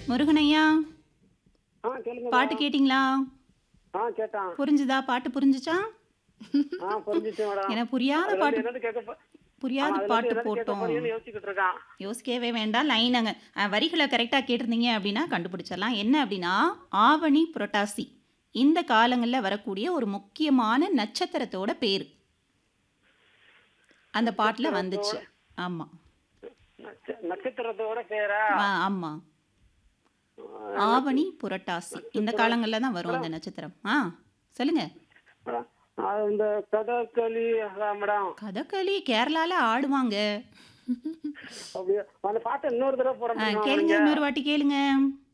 முருகனையா ஆ கேளுங்க பாட்டு கேட்டிங்களா ஆ கேட்டான் புரிஞ்சுதா பாட்டு புரிஞ்சுச்சா ஆ புரிஞ்சிச்சு மேடம் ஏன்னா புரியாத அதுல இருந்து பாட்டு என்னது கேட்க போ- புரியாத ஆமா, அதுல பாட்டு இருந்து என்னது கேட்க போட்டோம் போறீங்கன்னு யோசிச்சுக்கிட்டு இருக்கான் யோசிக்கவே வேண்டாம் லைனங்க வரிகளை கரெக்டாக கேட்டிருந்தீங்க அப்படின்னா கண்டுபிடிச்சிடலாம் என்ன அப்படின்னா ஆவணி புரட்டாசி இந்த காலங்களில் வரக்கூடிய ஒரு முக்கியமான நட்சத்திரத்தோட பேர் அந்த பாட்டில் வந்துச்சு ஆமாம் நட்ச- நட்சத்திரத்தோட பேரா ஆமாம் ஆவணி புரட்டாசி இந்த காலங்களில் தான் வரும் அந்த நட்சத்திரம் ஆ சொல்லுங்க மேடம், அது இந்த கதகளி அதான் மேடம் கதகளி கேரளால ஆடுவாங்க அப்படியே அந்த பாட்டை இன்னொரு தடவை போட ஆ, முடியுமா கேளுங்க நீங்க? இன்னொரு வாட்டி கேளுங்க